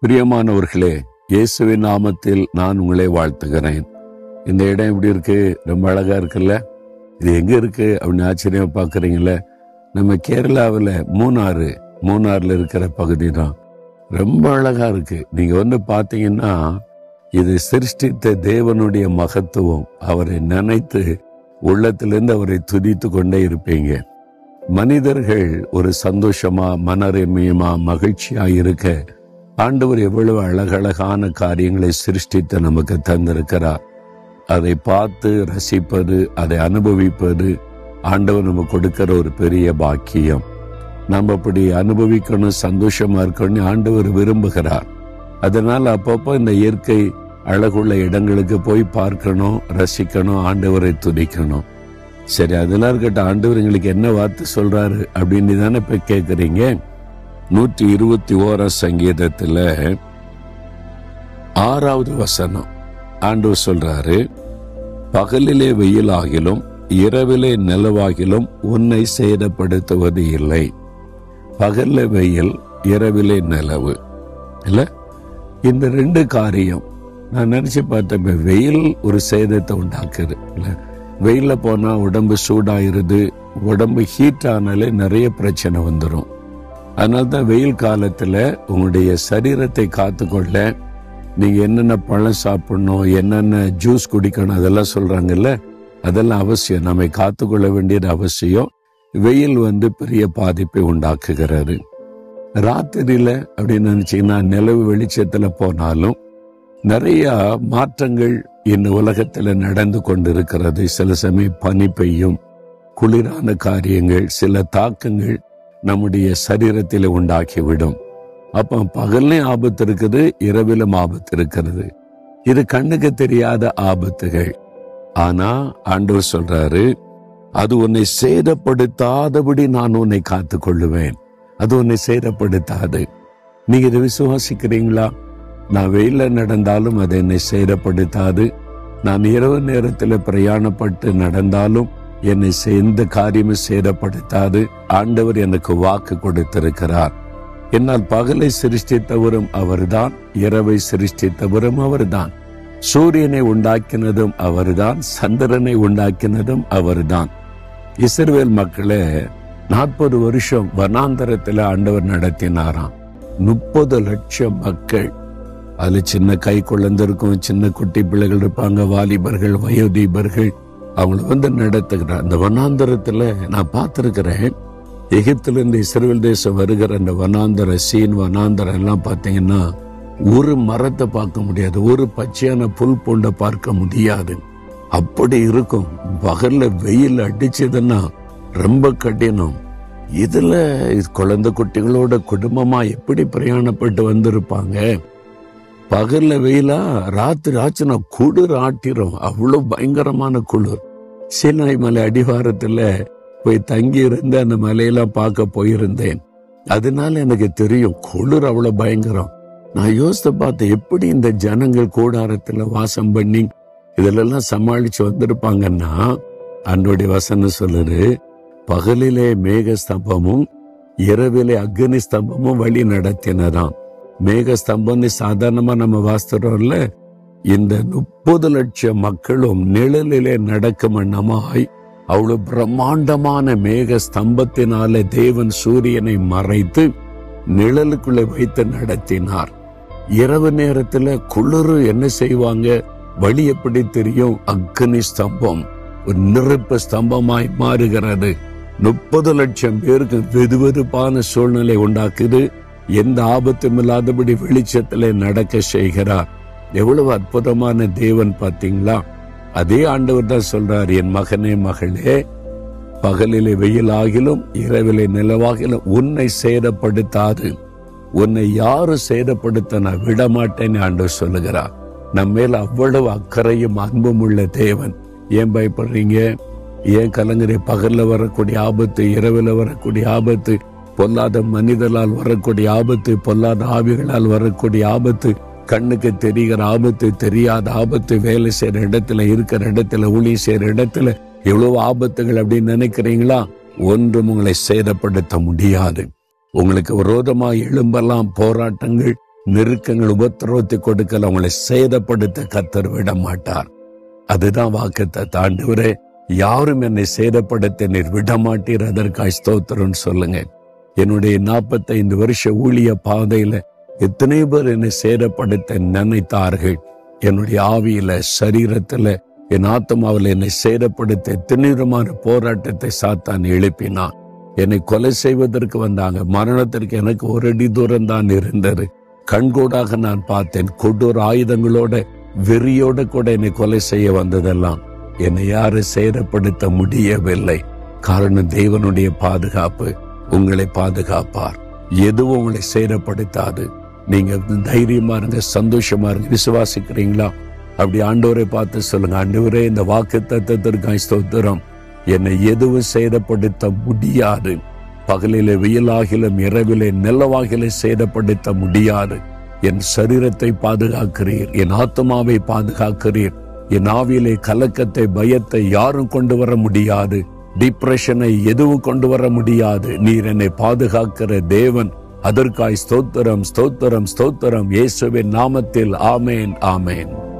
பிரியமானவர்களே இயேசுவின் நாமத்தில் நான் உங்களை வாழ்த்துகிறேன் இந்த இடம் எப்படி இருக்கு ரொம்ப அழகா இருக்குல்ல இது எங்க இருக்கு அப்படின்னு ஆச்சரியமா பாக்குறீங்களே நம்ம கேரளாவில் மூணாறு மூணாறுல இருக்கிற பகுதி தான் ரொம்ப அழகா இருக்கு நீங்க வந்து பாத்தீங்கன்னா இது சிருஷ்டித்த தேவனுடைய மகத்துவம் அவரை நினைத்து உள்ளத்திலிருந்து அவரை துதித்து கொண்டே இருப்பீங்க மனிதர்கள் ஒரு சந்தோஷமா மனரம்யமா மகிழ்ச்சியா இருக்க ஆண்டவர் எவ்வளவு அழகழகான காரியங்களை சிருஷ்டித்து நமக்கு தந்திருக்கிறார் அதை பார்த்து ரசிப்பது அதை அனுபவிப்பது ஆண்டவர் நமக்கு கொடுக்கிற ஒரு பெரிய பாக்கியம் நம்ம அப்படி அனுபவிக்கணும் சந்தோஷமா இருக்கணும்னு ஆண்டவர் விரும்புகிறார் அதனால அப்பப்போ இந்த இயற்கை அழகுள்ள இடங்களுக்கு போய் பார்க்கணும் ரசிக்கணும் ஆண்டவரை துதிக்கணும் சரி அதெல்லாம் இருக்கட்டும் ஆண்டவர் எங்களுக்கு என்ன வார்த்தை சொல்றாரு அப்படின்னு தானே இப்ப கேக்குறீங்க நூற்றி இருபத்தி ஓராம் சங்கீதத்துல ஆறாவது வசனம் ஆண்டவர் சொல்றாரு பகலிலே வெயிலாகிலும் இரவிலே நிலவாகிலும் உன்னை சேதப்படுத்துவது இல்லை பகல்ல வெயில் இரவிலே நிலவு இல்ல இந்த ரெண்டு காரியம் நான் நினைச்சு பார்த்தேன் இப்ப வெயில் ஒரு சேதத்தை உண்டாக்குது இல்ல வெயில்ல போனா உடம்பு சூடாயிருது உடம்பு ஹீட் ஆனாலே நிறைய பிரச்சனை வந்துடும் அதனால தான் வெயில் காலத்துல உங்களுடைய சரீரத்தை காத்துக்கொள்ள நீங்க என்னென்ன பழம் சாப்பிடணும் என்னென்ன ஜூஸ் குடிக்கணும் அதெல்லாம் சொல்றாங்கல்ல அதெல்லாம் அவசியம் நம்மை காத்துக்கொள்ள வேண்டியது அவசியம் வெயில் வந்து பெரிய பாதிப்பை உண்டாக்குகிறது ராத்திரியில அப்படின்னு நினைச்சீங்கன்னா நிலவு வெளிச்சத்துல போனாலும் நிறைய மாற்றங்கள் இந்த உலகத்துல நடந்து கொண்டிருக்கிறது சில சமயம் பனி பெய்யும் குளிரான காரியங்கள் சில தாக்கங்கள் நம்முடைய சரீரத்திலே உண்டாக்கிவிடும் அப்ப பகல்லையும் ஆபத்து இருக்குது இரவிலும் ஆபத்து இருக்கிறது இது கண்ணுக்கு தெரியாத ஆபத்துகள் ஆனா ஆண்டவர் சொல்றாரு அது உன்னை சேதப்படுத்தாதபடி நான் உன்னை காத்துக் கொள்ளுவேன் அது உன்னை சேதப்படுத்தாது நீங்க இதை விசுவாசிக்கிறீங்களா நான் வெயில நடந்தாலும் அது என்னை சேதப்படுத்தாது நான் இரவு நேரத்தில் பிரயாணப்பட்டு நடந்தாலும் என்னை சே- எந்த காரியமும் சேதப்படுத்தாது ஆண்டவர் எனக்கு வாக்கு கொடுத்திருக்கிறார் என்னால் பகலை சிருஷ்டித்தவரும் அவர்தான் இரவை சிருஷ்டித்தவரும் அவர்தான் சூரியனை உண்டாக்கினதும் அவர்தான் சந்திரனை உண்டாக்கினதும் அவர்தான் இஸ்ரவேல் மக்களே நாற்பது வருஷம் வனாந்தரத்துல ஆண்டவர் நடத்தினாராம் முப்பது லட்சம் மக்கள் அதுல சின்ன கை குழந்தை இருக்கும் சின்ன குட்டி பிள்ளைகள் இருப்பாங்க வாலிபர்கள் வயோதீபர்கள் அவங்கள வந்து நடத்துகிறார் அந்த வனாந்தரத்துல நான் பார்த்திருக்கிறேன் எகிப்திலிருந்து இஸ்ரேல் தேசம் வருகிற அந்த வனாந்தர சீன் வனாந்தரம் எல்லாம் பார்த்தீங்கன்னா ஒரு மரத்தை பார்க்க முடியாது ஒரு பச்சையான புல் பூண்டை பார்க்க முடியாது அப்படி இருக்கும் பகல்ல வெயில் அடிச்சதுன்னா ரொம்ப கடினம் இதுல குழந்தை குட்டிகளோட குடும்பமா எப்படி பிரயாணப்பட்டு வந்திருப்பாங்க பகல்ல வெயிலா ராத்திரி ஆச்சுன்னா குளிர் ஆட்டிரும் அவ்வளவு பயங்கரமான குளிர் சீனாய் மலை அடிவாரத்துல போய் தங்கி இருந்து அந்த மலையெல்லாம் பார்க்க போயிருந்தேன் அதனால எனக்கு தெரியும் குளிர் அவ்வளவு பயங்கரம் நான் யோசித்து பார்த்தேன் எப்படி இந்த ஜனங்கள் கூடாரத்துல வாசம் பண்ணி இதிலெல்லாம் சமாளிச்சு வந்திருப்பாங்கன்னா அன்றைய வசனம் சொல்லுது பகலிலே மேக ஸ்தம்பமும் இரவிலே அக்னி ஸ்தம்பமும் வழி நடத்தினதாம் மேக ஸ்தம்பம்னு சாதாரணமா நம்ம வாசிக்கிறோம்ல இந்த முப்பது லட்சம் மக்களும் நிழலிலே நடக்கும் வண்ணமாய் அவ்வளவு பிரம்மாண்டமான மேக ஸ்தம்பத்தினாலே தேவன் சூரியனை மறைத்து நிழலுக்குள்ளே வைத்து நடத்தினார் இரவு நேரத்துல குளிர் என்ன செய்வாங்க வழி எப்படி தெரியும் அக்னி ஸ்தம்பம் ஒரு நெருப்பு ஸ்தம்பமாய் மாறுகிறது முப்பது லட்சம் பேருக்கு வெதுவெதுப்பான சூழ்நிலை உண்டாக்குது எந்த ஆபத்தும் இல்லாதபடி வெளிச்சத்திலே நடக்க செய்கிறார் எவ்வளவு அற்புதமான தேவன் பாத்தீங்களா அதே ஆண்டவர் தான் சொல்றார் என் மகனே மகளே பகலிலே வெயிலாகிலும் இரவிலே நிலவாகிலும் உன்னை சேதப்படுத்தாது உன்னை யாரு சேதப்படுத்த நான் விட மாட்டேன்னு ஆண்டவர் சொல்லுகிறார் நம்ம மேல அவ்வளவு அக்கறையும் அன்பும் உள்ள தேவன் ஏன் பயப்படுறீங்க ஏன் கலங்குறே பகல்ல வரக்கூடிய ஆபத்து இரவுல வரக்கூடிய ஆபத்து பொல்லாத மனிதர்களால் வரக்கூடிய ஆபத்து பொல்லாத ஆவிகளால் வரக்கூடிய ஆபத்து கண்ணுக்கு தெரிகிற ஆபத்து தெரியாத ஆபத்து வேலை செய்யற இடத்துல இருக்கிற இடத்துல ஊழி செய்யற இடத்துல எவ்வளவு ஆபத்துகள் அப்படின்னு நினைக்கிறீங்களா ஒன்றும் உங்களை சேதப்படுத்த முடியாது உங்களுக்கு விரோதமாக எழும்பெல்லாம் போராட்டங்கள் நெருக்கங்கள் உபத்திரவத்தை கொடுக்கல உங்களை சேதப்படுத்த கத்தர் விட மாட்டார் அதுதான் வாக்குத்த தாண்டவரே யாரும் என்னை சேதப்படுத்த நீர் விட மாட்டீர் அதற்காய் ஸ்தோத்திரம் சொல்லுங்க என்னுடைய நாற்பத்தைந்து வருஷ ஊழிய பாதையில எத்தனை பேர் என்னை சேதப்படுத்த நினைத்தார்கள் என்னுடைய ஆவியில சரீரத்துல என் ஆத்மாவில் என்னை சேதப்படுத்த திணிரமான போராட்டத்தை சாத்தான் எழுப்பினான் என்னை கொலை செய்வதற்கு வந்தாங்க மரணத்திற்கு எனக்கு ஒரு அடி தூரம் தான் இருந்தது கண்கூடாக நான் பார்த்தேன் கொடூர ஆயுதங்களோட வெறியோட கூட என்னை கொலை செய்ய வந்ததெல்லாம் என்னை யாரும் சேதப்படுத்த முடியவில்லை காரணம் தேவனுடைய பாதுகாப்பு உங்களை பாதுகாப்பார் எதுவும் உங்களை சேதப்படுத்தாது நீங்க தைரியமா இருங்க சந்தோஷமா இருங்க விசுவாசிக்கிறீங்களா அப்படி ஆண்டவரை பார்த்து சொல்லுங்க ஆண்டவரே இந்த வாக்கு தத்துவத்திற்காய் ஸ்தோத்திரம் என்னை எதுவும் சேதப்படுத்த முடியாது பகலிலே வெயிலாகிலும் இரவிலே நிலவாகிலே சேதப்படுத்த முடியாது என் சரீரத்தை பாதுகாக்கிறீர் என் ஆத்மாவை பாதுகாக்கிறீர் என் ஆவியிலே கலக்கத்தை பயத்தை யாரும் கொண்டு வர முடியாது டிப்ரெஷனை எதுவும் கொண்டு வர முடியாது நீர் என்னை பாதுகாக்கிற தேவன் அதற்காய் ஸ்தோத்திரம் ஸ்தோத்திரம் ஸ்தோத்திரம் இயேசுவின் நாமத்தில் ஆமேன் ஆமேன்